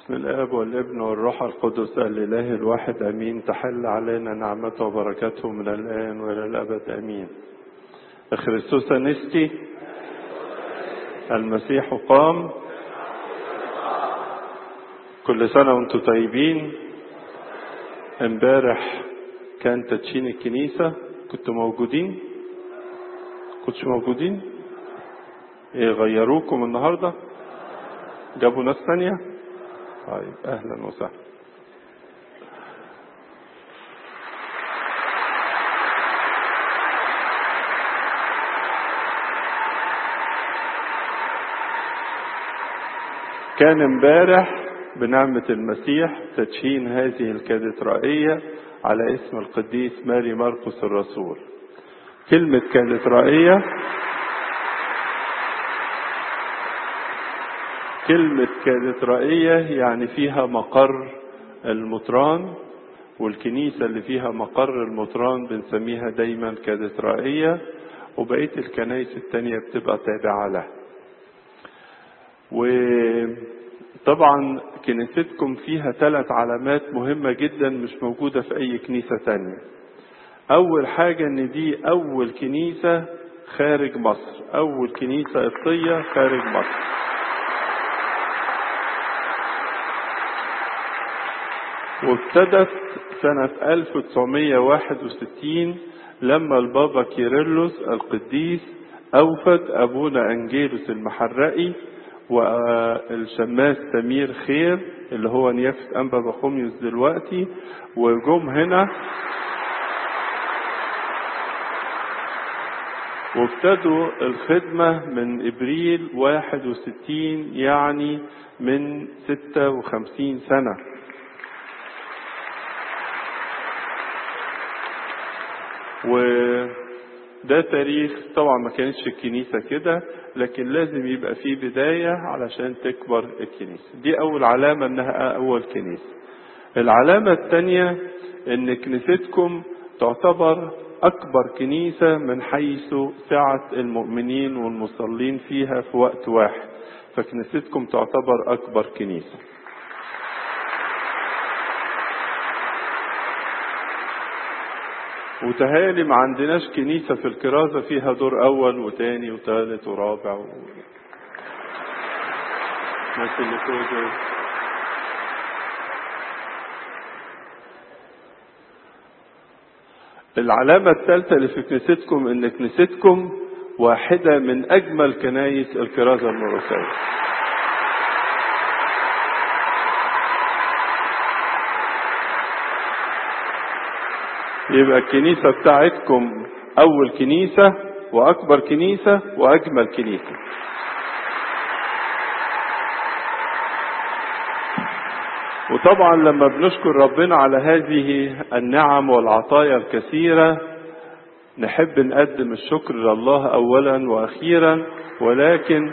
بسم الاب والابن والروح القدس الاله الواحد امين تحل علينا نعمته وبركاته من الان والى الابد امين خريستوس انستي المسيح قام كل سنه وانتم طيبين امبارح كان تدشين الكنيسه كنتوا موجودين كنتش موجودين ايه غيروكم النهارده جابوا ناس ثانيه طيب اهلا وسهلا كان امبارح بنعمة المسيح تدشين هذه الكاتدرائية على اسم القديس ماري مرقس الرسول كلمة كاتدرائية كلمة كاتدرائية يعني فيها مقر المطران والكنيسة اللي فيها مقر المطران بنسميها دايما كاتدرائية وبقية الكنائس التانية بتبقى تابعة لها وطبعا كنيستكم فيها ثلاث علامات مهمة جدا مش موجودة في أي كنيسة تانية أول حاجة إن دي أول كنيسة خارج مصر أول كنيسة قبطية خارج مصر وابتدت سنة 1961 لما البابا كيرلس القديس أوفد أبونا أنجيلوس المحرقي والشماس سمير خير اللي هو نيافة أنبا بخوميوس دلوقتي وجم هنا وابتدوا الخدمة من إبريل 61 يعني من 56 سنة وده تاريخ طبعا ما كانتش الكنيسة كده لكن لازم يبقى في بداية علشان تكبر الكنيسة دي أول علامة إنها أول كنيسة العلامة الثانية إن كنيستكم تعتبر أكبر كنيسة من حيث سعة المؤمنين والمصلين فيها في وقت واحد فكنيستكم تعتبر أكبر كنيسة وتهالي ما عندناش كنيسة في الكرازة فيها دور أول وتاني وتالت ورابع و... الناس اللي فوق دول. العلامة الثالثة اللي في كنيستكم إن كنيستكم واحدة من أجمل كنايس الكرازة المرسية. يبقى الكنيسة بتاعتكم أول كنيسة وأكبر كنيسة وأجمل كنيسة. وطبعا لما بنشكر ربنا على هذه النعم والعطايا الكثيرة نحب نقدم الشكر لله أولا وأخيرا ولكن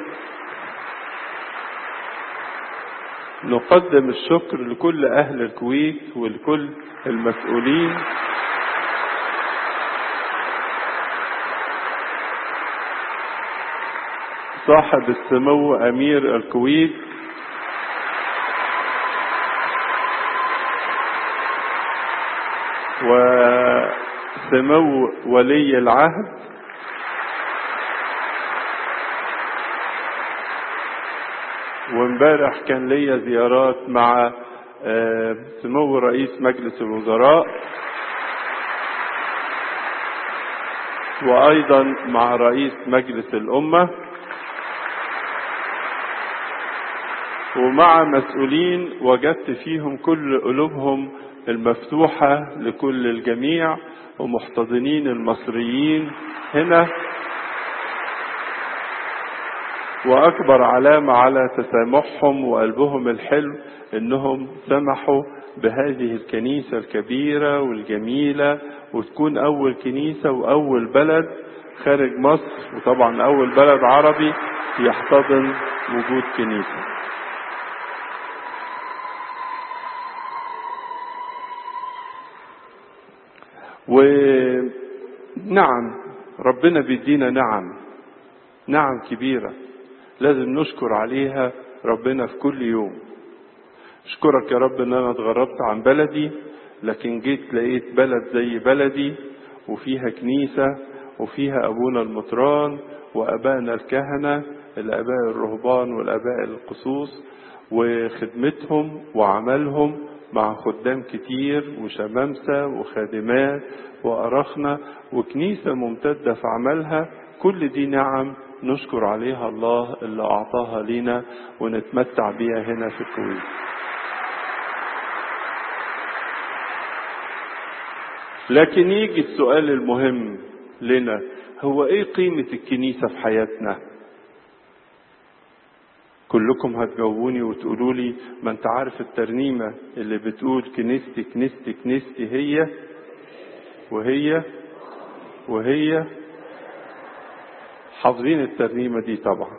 نقدم الشكر لكل أهل الكويت ولكل المسؤولين صاحب السمو أمير الكويت وسمو ولي العهد وامبارح كان ليا زيارات مع سمو رئيس مجلس الوزراء وايضا مع رئيس مجلس الامه ومع مسؤولين وجدت فيهم كل قلوبهم المفتوحة لكل الجميع ومحتضنين المصريين هنا وأكبر علامة على تسامحهم وقلبهم الحلو إنهم سمحوا بهذه الكنيسة الكبيرة والجميلة وتكون أول كنيسة وأول بلد خارج مصر وطبعا أول بلد عربي يحتضن وجود كنيسة ونعم ربنا بيدينا نعم نعم كبيرة لازم نشكر عليها ربنا في كل يوم اشكرك يا رب ان انا اتغربت عن بلدي لكن جيت لقيت بلد زي بلدي وفيها كنيسة وفيها ابونا المطران وابائنا الكهنة الاباء الرهبان والاباء القصوص وخدمتهم وعملهم مع خدام كتير وشمامسة وخادمات وأرخنة وكنيسة ممتدة في عملها كل دي نعم نشكر عليها الله اللي أعطاها لنا ونتمتع بيها هنا في الكويت لكن يجي السؤال المهم لنا هو ايه قيمة الكنيسة في حياتنا كلكم هتجاوبوني وتقولوا لي ما انت عارف الترنيمة اللي بتقول كنيستي كنيستي كنيستي هي وهي وهي حافظين الترنيمة دي طبعا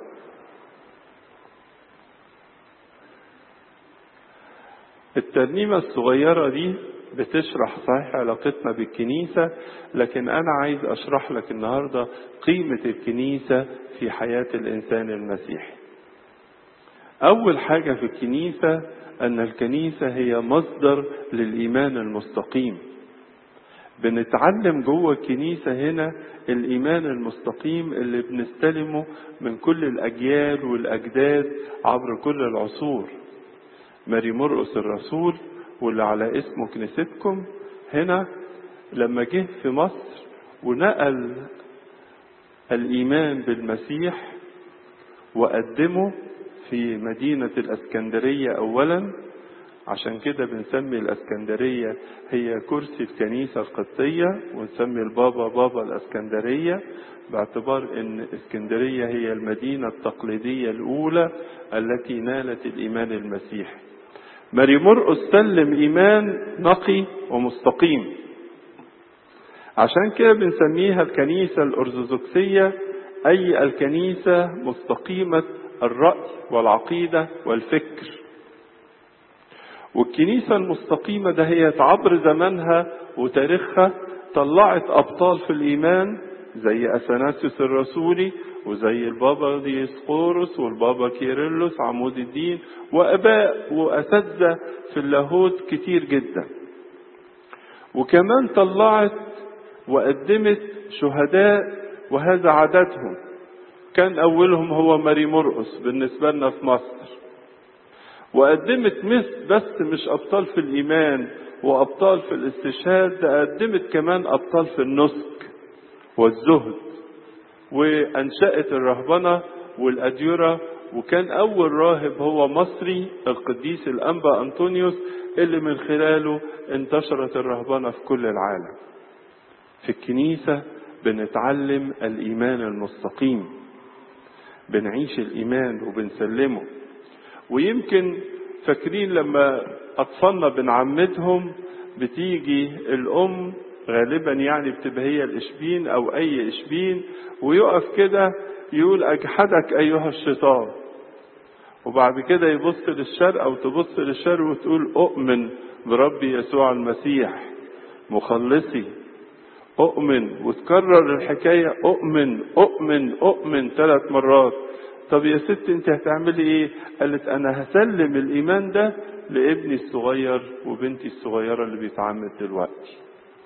الترنيمة الصغيرة دي بتشرح صحيح علاقتنا بالكنيسة لكن أنا عايز أشرح لك النهاردة قيمة الكنيسة في حياة الإنسان المسيحي أول حاجة في الكنيسة أن الكنيسة هي مصدر للإيمان المستقيم بنتعلم جوه الكنيسة هنا الإيمان المستقيم اللي بنستلمه من كل الأجيال والأجداد عبر كل العصور ماري مرقس الرسول واللي على اسمه كنيستكم هنا لما جه في مصر ونقل الإيمان بالمسيح وقدمه في مدينة الأسكندرية أولا عشان كده بنسمي الأسكندرية هي كرسي الكنيسة القبطية ونسمي البابا بابا الأسكندرية باعتبار أن اسكندرية هي المدينة التقليدية الأولى التي نالت الإيمان المسيحي ماري مرقس سلم إيمان نقي ومستقيم عشان كده بنسميها الكنيسة الأرثوذكسية أي الكنيسة مستقيمة الرأي والعقيدة والفكر والكنيسة المستقيمة ده هي عبر زمانها وتاريخها طلعت أبطال في الإيمان زي أثناسيوس الرسولي وزي البابا ديسقورس والبابا كيرلس عمود الدين وأباء وأساتذة في اللاهوت كتير جدا وكمان طلعت وقدمت شهداء وهذا عددهم كان أولهم هو ماري مرقس بالنسبة لنا في مصر وقدمت مس بس مش أبطال في الإيمان وأبطال في الاستشهاد ده قدمت كمان أبطال في النسك والزهد وأنشأت الرهبنة والأديرة وكان أول راهب هو مصري القديس الأنبا أنطونيوس اللي من خلاله انتشرت الرهبنة في كل العالم في الكنيسة بنتعلم الإيمان المستقيم بنعيش الإيمان وبنسلمه ويمكن فاكرين لما أطفالنا بنعمدهم بتيجي الأم غالبا يعني بتبقى هي الإشبين أو أي إشبين ويقف كده يقول أجحدك أيها الشيطان وبعد كده يبص للشرق أو تبص للشرق وتقول أؤمن بربي يسوع المسيح مخلصي أؤمن وتكرر الحكاية أؤمن أؤمن أؤمن ثلاث مرات طب يا ست انت هتعملي ايه قالت انا هسلم الايمان ده لابني الصغير وبنتي الصغيرة اللي بيتعمد دلوقتي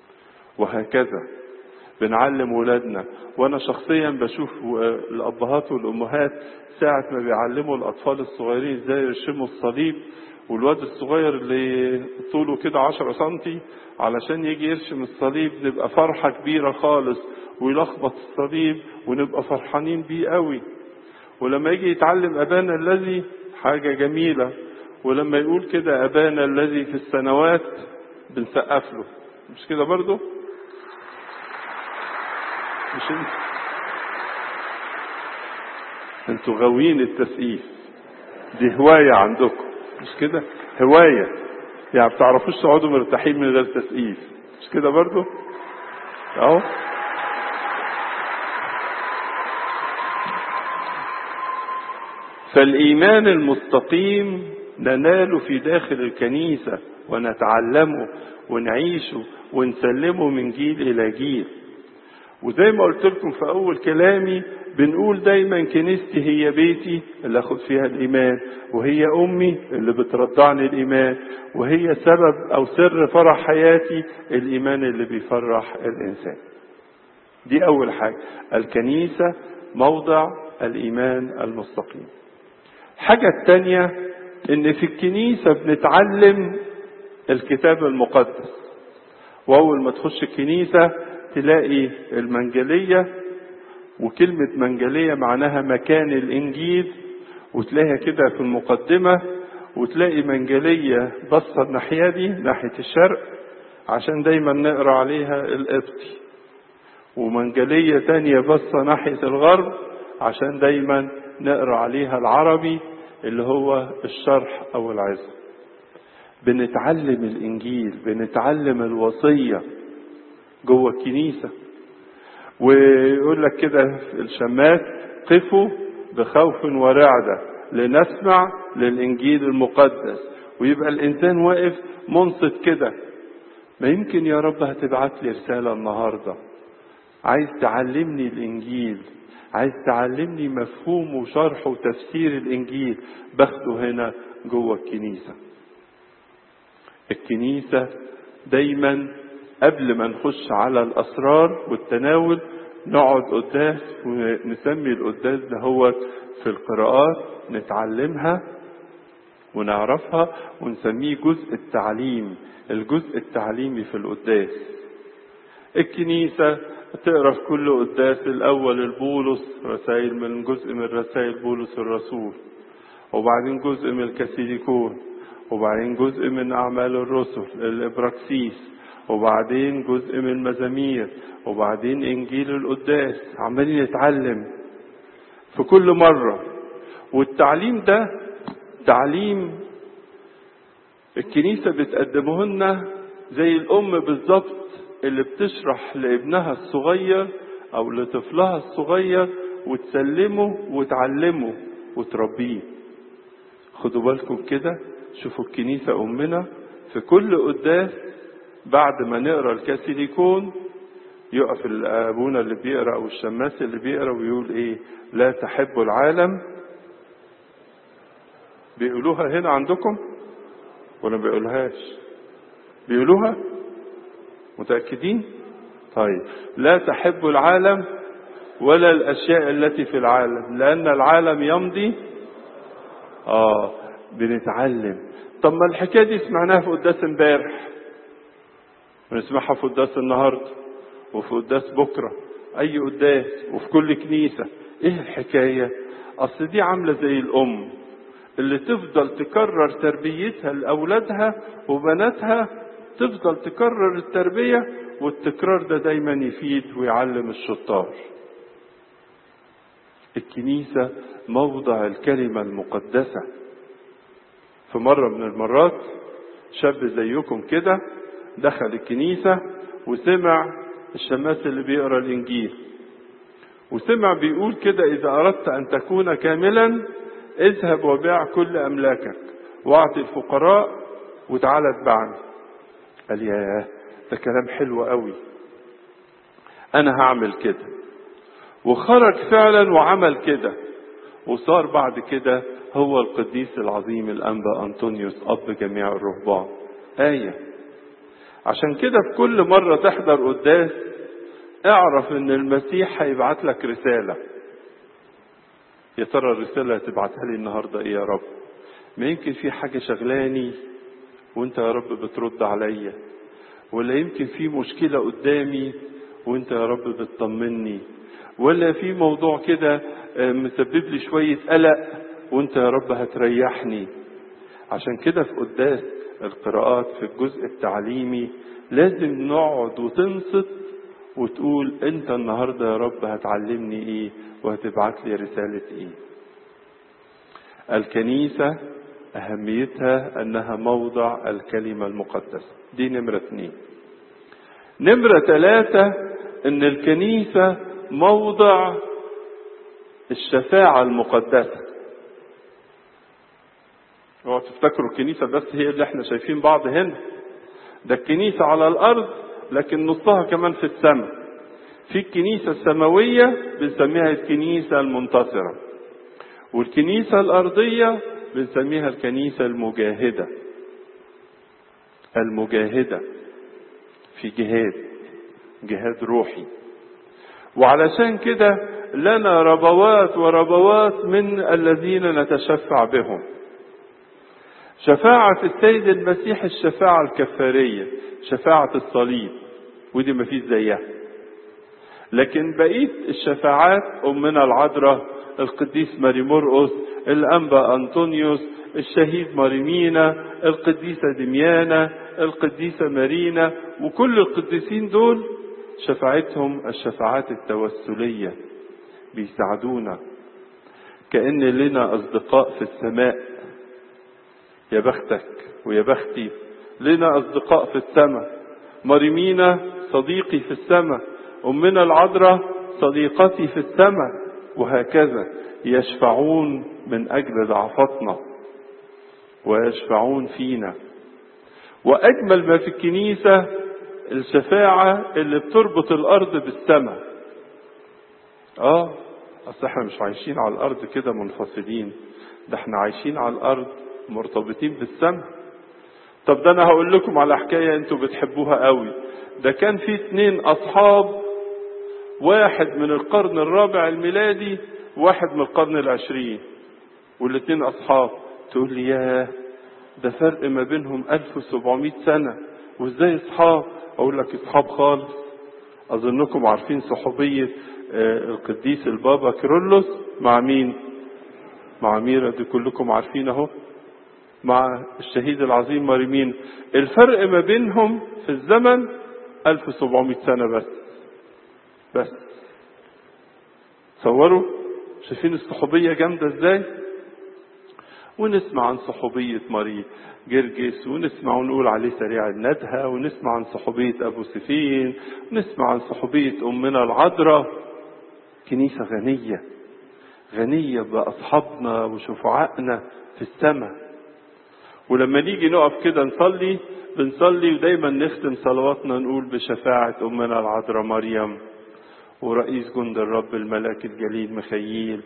وهكذا بنعلم ولادنا وانا شخصيا بشوف الابهات والامهات ساعة ما بيعلموا الاطفال الصغيرين ازاي يرشموا الصليب والواد الصغير اللي طوله كده عشرة سنتي علشان يجي يرشم الصليب نبقى فرحة كبيرة خالص ويلخبط الصليب ونبقى فرحانين بيه قوي ولما يجي يتعلم أبانا الذي حاجة جميلة ولما يقول كده أبانا الذي في السنوات بنسقف له مش كده برضه مش انت انتوا غاويين التسقيف دي هواية عندكم مش كده هواية يعني بتعرفوش تقعدوا مرتاحين من غير تسقيف مش كده برضه اهو فالإيمان المستقيم نناله في داخل الكنيسة ونتعلمه ونعيشه ونسلمه من جيل إلى جيل وزي ما قلت لكم في أول كلامي بنقول دايما كنيستي هي بيتي اللي اخد فيها الايمان وهي امي اللي بترضعني الايمان وهي سبب او سر فرح حياتي الايمان اللي بيفرح الانسان دي اول حاجه الكنيسه موضع الايمان المستقيم الحاجه الثانيه ان في الكنيسه بنتعلم الكتاب المقدس واول ما تخش الكنيسه تلاقي المنجليه وكلمة منجلية معناها مكان الإنجيل وتلاقيها كده في المقدمة وتلاقي منجلية بصة الناحية دي ناحية الشرق عشان دايما نقرا عليها القبطي ومنجلية تانية بصة ناحية الغرب عشان دايما نقرا عليها العربي اللي هو الشرح أو العزم بنتعلم الإنجيل بنتعلم الوصية جوه الكنيسة ويقول لك كده الشماس قفوا بخوف ورعدة لنسمع للإنجيل المقدس ويبقى الإنسان واقف منصت كده ما يمكن يا رب هتبعت لي رسالة النهاردة عايز تعلمني الإنجيل عايز تعلمني مفهوم وشرح وتفسير الإنجيل باخده هنا جوه الكنيسة الكنيسة دايما قبل ما نخش على الأسرار والتناول نقعد قداس ونسمي القداس ده هو في القراءات نتعلمها ونعرفها ونسميه جزء التعليم الجزء التعليمي في القداس الكنيسة تقرا في كل قداس الأول البولس رسائل من جزء من رسائل بولس الرسول وبعدين جزء من الكاثوليكون وبعدين جزء من أعمال الرسل الإبراكسيس وبعدين جزء من المزامير وبعدين انجيل القداس عمالين نتعلم في كل مره والتعليم ده تعليم الكنيسه بتقدمه لنا زي الام بالظبط اللي بتشرح لابنها الصغير او لطفلها الصغير وتسلمه وتعلمه وتربيه خدوا بالكم كده شوفوا الكنيسه امنا في كل قداس بعد ما نقرا الكاثوليكون يقف ابونا اللي بيقرا او الشماس اللي بيقرا ويقول ايه لا تحب العالم بيقولوها هنا عندكم ولا ما بيقولوهاش بيقولوها متاكدين طيب لا تحب العالم ولا الاشياء التي في العالم لان العالم يمضي اه بنتعلم طب ما الحكايه دي سمعناها في قداس امبارح ونسمعها في قداس النهارده وفي قداس بكره اي قداس وفي كل كنيسه ايه الحكايه اصل دي عامله زي الام اللي تفضل تكرر تربيتها لاولادها وبناتها تفضل تكرر التربيه والتكرار ده دايما يفيد ويعلم الشطار الكنيسه موضع الكلمه المقدسه في مره من المرات شاب زيكم كده دخل الكنيسة وسمع الشماس اللي بيقرا الإنجيل وسمع بيقول كده إذا أردت أن تكون كاملا اذهب وبيع كل أملاكك واعطي الفقراء وتعالى اتبعني قال ياه ده كلام حلو قوي أنا هعمل كده وخرج فعلا وعمل كده وصار بعد كده هو القديس العظيم الأنبا أنطونيوس أب جميع الرهبان آية عشان كده في كل مرة تحضر قداس اعرف ان المسيح هيبعت لك رسالة يا ترى الرسالة هتبعتها لي النهاردة ايه يا رب ما يمكن في حاجة شغلاني وانت يا رب بترد عليا ولا يمكن في مشكلة قدامي وانت يا رب بتطمني ولا في موضوع كده مسبب لي شوية قلق وانت يا رب هتريحني عشان كده في قداس القراءات في الجزء التعليمي لازم نقعد وتنصت وتقول انت النهارده يا رب هتعلمني ايه وهتبعت لي رسالة ايه الكنيسة أهميتها أنها موضع الكلمة المقدسة دي نمرة اثنين نمرة ثلاثة أن الكنيسة موضع الشفاعة المقدسة اوعوا تفتكروا الكنيسة بس هي اللي احنا شايفين بعض هنا ده الكنيسة على الأرض لكن نصها كمان في السماء في الكنيسة السماوية بنسميها الكنيسة المنتصرة والكنيسة الأرضية بنسميها الكنيسة المجاهدة المجاهدة في جهاد جهاد روحي وعلشان كده لنا ربوات وربوات من الذين نتشفع بهم شفاعة السيد المسيح الشفاعة الكفارية شفاعة الصليب ودي ما فيش زيها لكن بقية الشفاعات أمنا العذراء القديس ماري مرقس الأنبا أنطونيوس الشهيد ماريمينا القديسة دميانة القديسة مارينا وكل القديسين دول شفاعتهم الشفاعات التوسلية بيساعدونا كأن لنا أصدقاء في السماء يا بختك ويا بختي لنا أصدقاء في السماء مريمينا صديقي في السماء أمنا العذراء صديقتي في السماء وهكذا يشفعون من أجل ضعفتنا ويشفعون فينا وأجمل ما في الكنيسة الشفاعة اللي بتربط الأرض بالسماء آه أصل احنا مش عايشين على الأرض كده منفصلين ده احنا عايشين على الأرض مرتبطين بالسماء طب ده أنا هقول لكم على حكاية أنتوا بتحبوها قوي ده كان في اتنين أصحاب واحد من القرن الرابع الميلادي واحد من القرن العشرين والاتنين أصحاب تقول لي ياه ده فرق ما بينهم 1700 سنة وازاي اصحاب اقول لك اصحاب خالص اظنكم عارفين صحوبية القديس البابا كيرلس مع مين مع ميرا دي كلكم عارفين اهو مع الشهيد العظيم ماريمين الفرق ما بينهم في الزمن 1700 سنة بس بس تصوروا شايفين الصحوبية جامدة ازاي ونسمع عن صحوبية ماري جرجس ونسمع ونقول عليه سريع الندهة ونسمع عن صحوبية أبو سفين ونسمع عن صحوبية أمنا العذراء كنيسة غنية غنية بأصحابنا وشفعائنا في السماء ولما نيجي نقف كده نصلي بنصلي ودايما نختم صلواتنا نقول بشفاعة أمنا العذراء مريم ورئيس جند الرب الملاك الجليل مخيل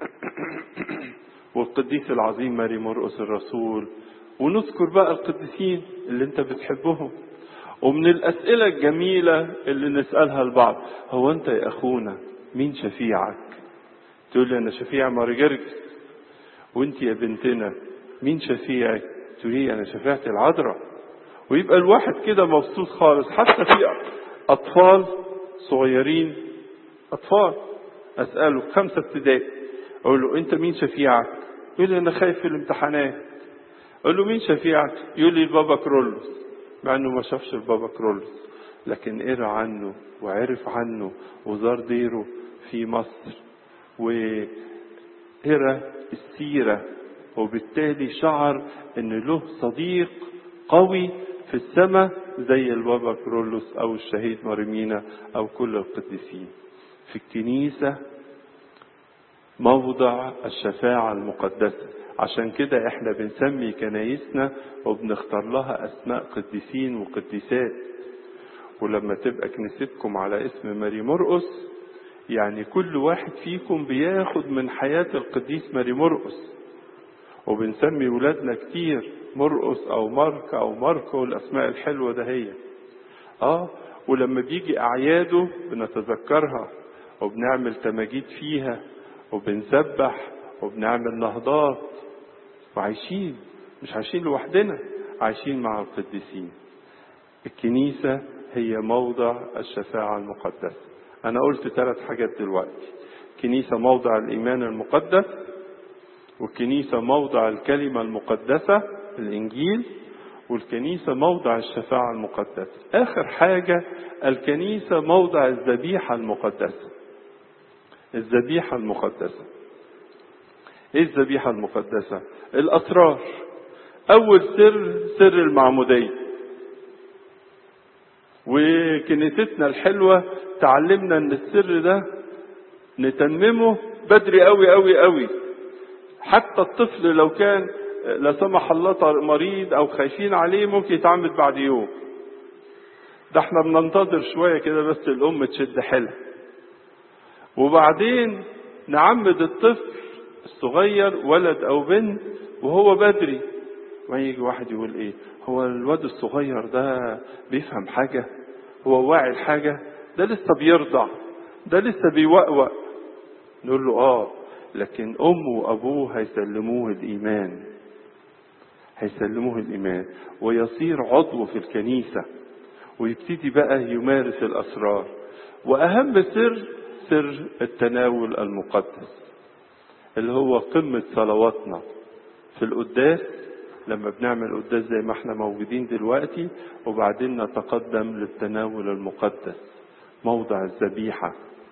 والقديس العظيم ماري مرقس الرسول ونذكر بقى القديسين اللي انت بتحبهم ومن الأسئلة الجميلة اللي نسألها لبعض هو انت يا أخونا مين شفيعك تقول لي أنا شفيع ماري جرجس وانت يا بنتنا مين شفيعك تقول لي أنا شفيعة العذراء ويبقى الواحد كده مبسوط خالص حتى في أطفال صغيرين أطفال أسأله خمسة ابتدائي أقول له أنت مين شفيعك؟ يقول لي أنا خايف في الامتحانات. أقول له مين شفيعك؟ يقول لي البابا كرولوس مع إنه ما شافش البابا كرولوس لكن قرا عنه وعرف عنه وزار ديره في مصر وقرا السيرة وبالتالي شعر إن له صديق قوي في السماء زي البابا كرولوس أو الشهيد مريمينا أو كل القديسين. في الكنيسة موضع الشفاعة المقدسة عشان كده احنا بنسمي كنايسنا وبنختار لها اسماء قديسين وقديسات ولما تبقى كنيستكم على اسم ماري مرقس يعني كل واحد فيكم بياخد من حياة القديس ماري مرقس وبنسمي ولادنا كتير مرقس او مارك او ماركو الاسماء الحلوة ده هي اه ولما بيجي اعياده بنتذكرها وبنعمل تماجيد فيها وبنسبح وبنعمل نهضات وعايشين مش عايشين لوحدنا عايشين مع القديسين الكنيسة هي موضع الشفاعة المقدسة أنا قلت ثلاث حاجات دلوقتي كنيسة موضع الإيمان المقدس والكنيسة موضع الكلمة المقدسة الإنجيل والكنيسة موضع الشفاعة المقدسة آخر حاجة الكنيسة موضع الذبيحة المقدسة الذبيحة المقدسة ايه الذبيحة المقدسة الأسرار أول سر سر المعمودية وكنيستنا الحلوة تعلمنا ان السر ده نتممه بدري قوي قوي قوي حتى الطفل لو كان لا سمح الله مريض او خايفين عليه ممكن يتعمد بعد يوم ده احنا بننتظر شوية كده بس الام تشد حيلها وبعدين نعمد الطفل الصغير ولد او بنت وهو بدري ما يجي واحد يقول ايه هو الواد الصغير ده بيفهم حاجة هو واعي الحاجة ده لسه بيرضع ده لسه بيوقوق نقول له اه لكن امه وابوه هيسلموه الايمان هيسلموه الايمان ويصير عضو في الكنيسه ويبتدي بقى يمارس الاسرار واهم سر سر التناول المقدس اللي هو قمه صلواتنا في القداس لما بنعمل قداس زي ما احنا موجودين دلوقتي وبعدين نتقدم للتناول المقدس موضع الذبيحه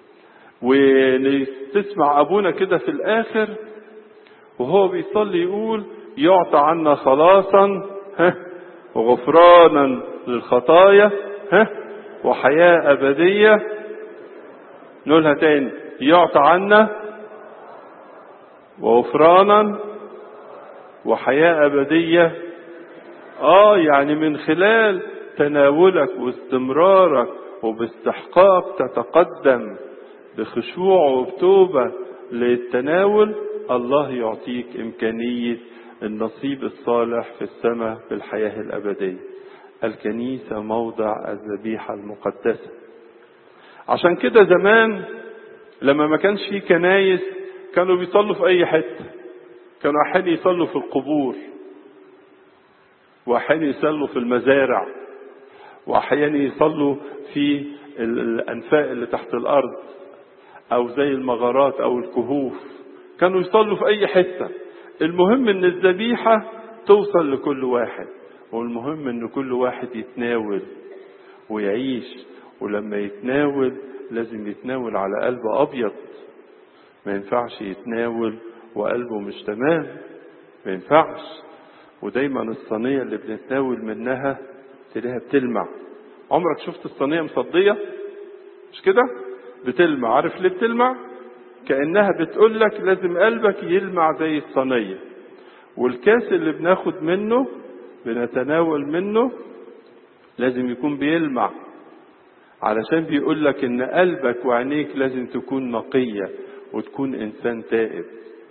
ونسمع ابونا كده في الاخر وهو بيصلي يقول يعطى عنا خلاصا ها وغفرانا للخطايا ها وحياة أبدية نقولها تاني يعطى عنا وغفرانا وحياة أبدية آه يعني من خلال تناولك واستمرارك وباستحقاق تتقدم بخشوع وبتوبة للتناول الله يعطيك إمكانية النصيب الصالح في السماء في الحياة الأبدية الكنيسة موضع الذبيحة المقدسة عشان كده زمان لما ما كانش في كنايس كانوا بيصلوا في أي حتة كانوا أحيانا يصلوا في القبور وأحيانا يصلوا في المزارع وأحيانا يصلوا في الأنفاق اللي تحت الأرض أو زي المغارات أو الكهوف كانوا يصلوا في أي حتة المهم إن الذبيحة توصل لكل واحد والمهم إن كل واحد يتناول ويعيش ولما يتناول لازم يتناول على قلب أبيض ما ينفعش يتناول وقلبه مش تمام ما ينفعش ودايما الصينية اللي بنتناول منها تلاقيها بتلمع عمرك شفت الصينية مصدية مش كده بتلمع عارف ليه بتلمع كأنها بتقول لك لازم قلبك يلمع زي الصينية والكاس اللي بناخد منه بنتناول منه لازم يكون بيلمع علشان بيقول لك ان قلبك وعينيك لازم تكون نقية وتكون انسان تائب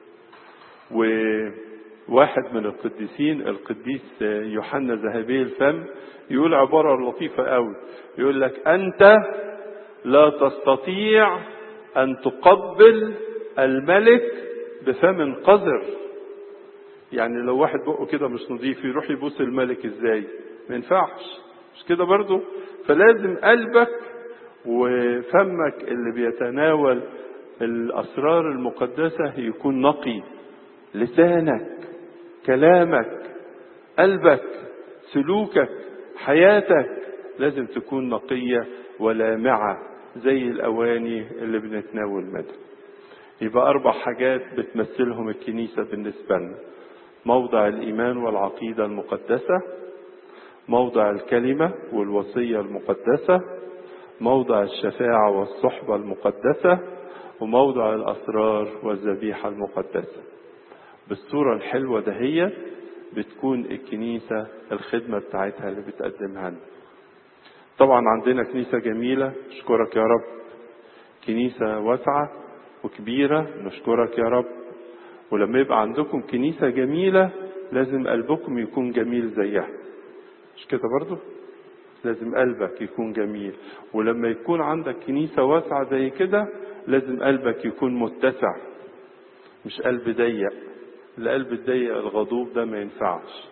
وواحد من القديسين القديس يوحنا ذهبي الفم يقول عبارة لطيفة قوي يقول لك انت لا تستطيع ان تقبل الملك بفم قذر يعني لو واحد بقه كده مش نظيف يروح يبوس الملك ازاي ما ينفعش مش كده برضو فلازم قلبك وفمك اللي بيتناول الاسرار المقدسه يكون نقي لسانك كلامك قلبك سلوكك حياتك لازم تكون نقيه ولامعه زي الاواني اللي بنتناول منها يبقى اربع حاجات بتمثلهم الكنيسه بالنسبه لنا موضع الايمان والعقيده المقدسه موضع الكلمه والوصيه المقدسه موضع الشفاعه والصحبه المقدسه وموضع الاسرار والذبيحه المقدسه بالصوره الحلوه دهيت بتكون الكنيسه الخدمه بتاعتها اللي بتقدمها لنا طبعا عندنا كنيسه جميله نشكرك يا رب كنيسه واسعه وكبيره نشكرك يا رب ولما يبقى عندكم كنيسه جميله لازم قلبكم يكون جميل زيها مش كده برضو لازم قلبك يكون جميل ولما يكون عندك كنيسة واسعة زي كده لازم قلبك يكون متسع مش قلب ضيق القلب الضيق الغضوب ده ما ينفعش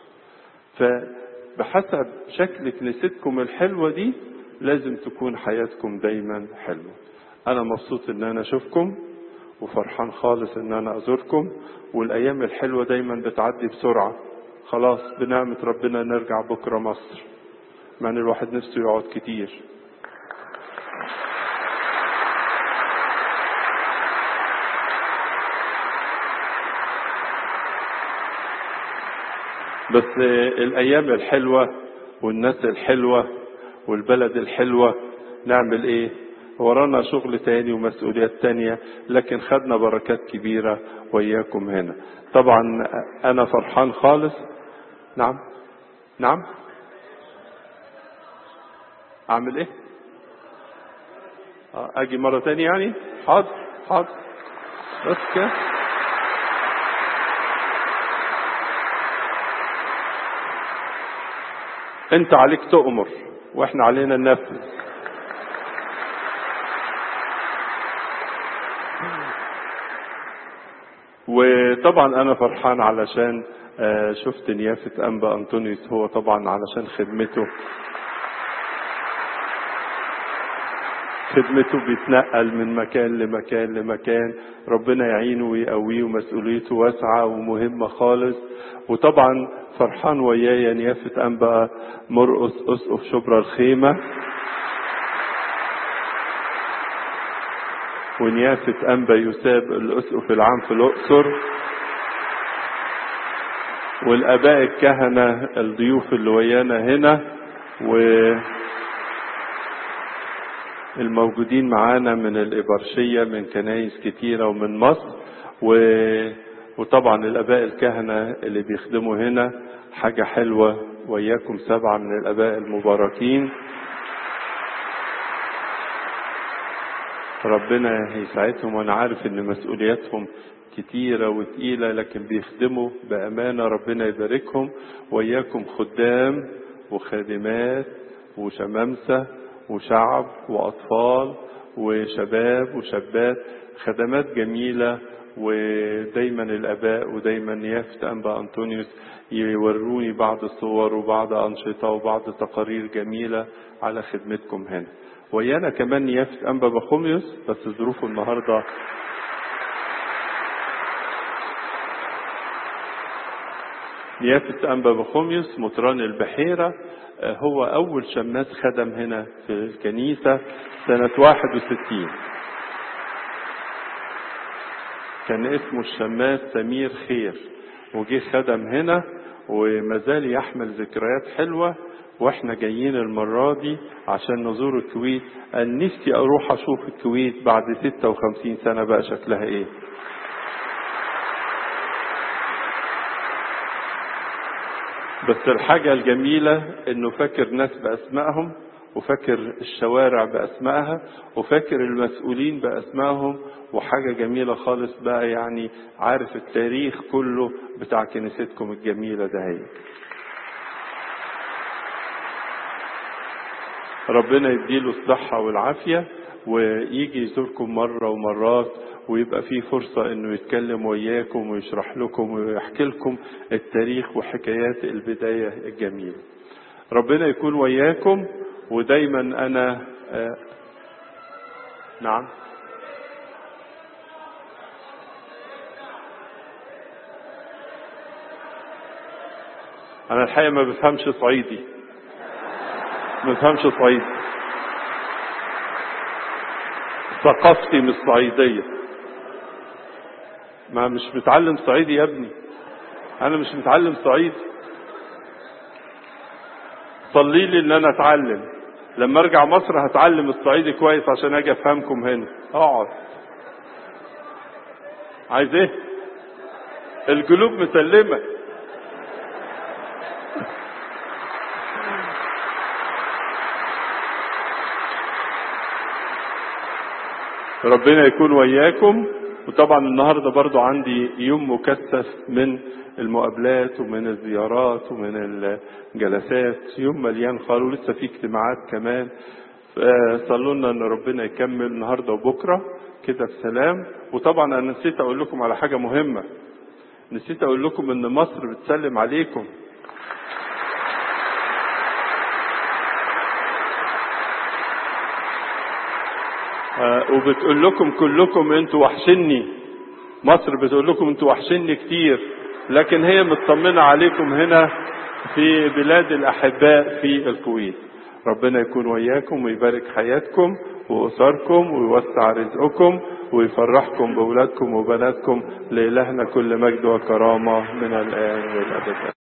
فبحسب شكل كنيستكم الحلوة دي لازم تكون حياتكم دايما حلوة أنا مبسوط إن أنا أشوفكم وفرحان خالص إن أنا أزوركم والأيام الحلوة دايما بتعدي بسرعة خلاص بنعمة ربنا نرجع بكرة مصر مع ان الواحد نفسه يقعد كتير بس الايام الحلوة والناس الحلوة والبلد الحلوة نعمل ايه ورانا شغل تاني ومسؤوليات تانية لكن خدنا بركات كبيرة وإياكم هنا طبعا أنا فرحان خالص نعم نعم اعمل ايه اجي مرة تانية يعني حاضر حاضر بس كده انت عليك تؤمر واحنا علينا ننفذ وطبعا انا فرحان علشان آه، شفت نيافة انبا انطونيوس هو طبعا علشان خدمته خدمته بيتنقل من مكان لمكان لمكان ربنا يعينه ويقويه ومسؤوليته واسعة ومهمة خالص وطبعا فرحان ويايا نيافة أنبا مرقص أسقف شبرا الخيمة ونيافة أنبا يساب الأسقف العام في الأقصر والآباء الكهنة الضيوف اللي ويانا هنا و الموجودين معانا من الإبرشية من كنايس كتيرة ومن مصر و... وطبعا الآباء الكهنة اللي بيخدموا هنا حاجة حلوة وإياكم سبعة من الآباء المباركين ربنا يساعدهم وأنا عارف إن مسؤولياتهم كتيرة وتقيلة لكن بيخدموا بأمانة ربنا يباركهم وإياكم خدام وخادمات وشمامسة وشعب وأطفال وشباب وشابات خدمات جميلة ودايما الآباء ودايما نيافة أنبا أنطونيوس يوروني بعض الصور وبعض أنشطة وبعض تقارير جميلة على خدمتكم هنا ويانا كمان نيافة أنبا بخوميوس بس ظروفه النهاردة نيافة أنبا بخوميوس مطران البحيرة هو أول شماس خدم هنا في الكنيسة سنة 61 كان اسمه الشماس سمير خير وجه خدم هنا وما زال يحمل ذكريات حلوة واحنا جايين المرة دي عشان نزور الكويت قال نفسي اروح اشوف الكويت بعد 56 سنة بقى شكلها ايه بس الحاجة الجميلة انه فاكر ناس باسمائهم وفاكر الشوارع باسمائها وفاكر المسؤولين باسمائهم وحاجة جميلة خالص بقى يعني عارف التاريخ كله بتاع كنيستكم الجميلة ده هي ربنا يديله الصحة والعافية ويجي يزوركم مرة ومرات ويبقى فيه فرصة انه يتكلم وياكم ويشرح لكم ويحكي لكم التاريخ وحكايات البداية الجميلة ربنا يكون وياكم ودايما انا آه نعم انا الحقيقة ما بفهمش صعيدي ما بفهمش صعيدي ثقافتي مش صعيدية ما مش متعلم صعيدي يا ابني انا مش متعلم صعيدي صلي لي ان انا اتعلم لما ارجع مصر هتعلم الصعيدي كويس عشان اجي افهمكم هنا اقعد عايز ايه القلوب مسلمه ربنا يكون وياكم وطبعا النهارده برضو عندي يوم مكثف من المقابلات ومن الزيارات ومن الجلسات يوم مليان خالص ولسه في اجتماعات كمان صلوا لنا ان ربنا يكمل النهارده وبكره كده بسلام وطبعا انا نسيت اقول لكم على حاجه مهمه نسيت اقول لكم ان مصر بتسلم عليكم وبتقول لكم كلكم انتوا وحشني مصر بتقول لكم انتوا وحشني كتير لكن هي مطمنة عليكم هنا في بلاد الأحباء في الكويت ربنا يكون وياكم ويبارك حياتكم وأسركم ويوسع رزقكم ويفرحكم بأولادكم وبناتكم لإلهنا كل مجد وكرامة من الآن والأبد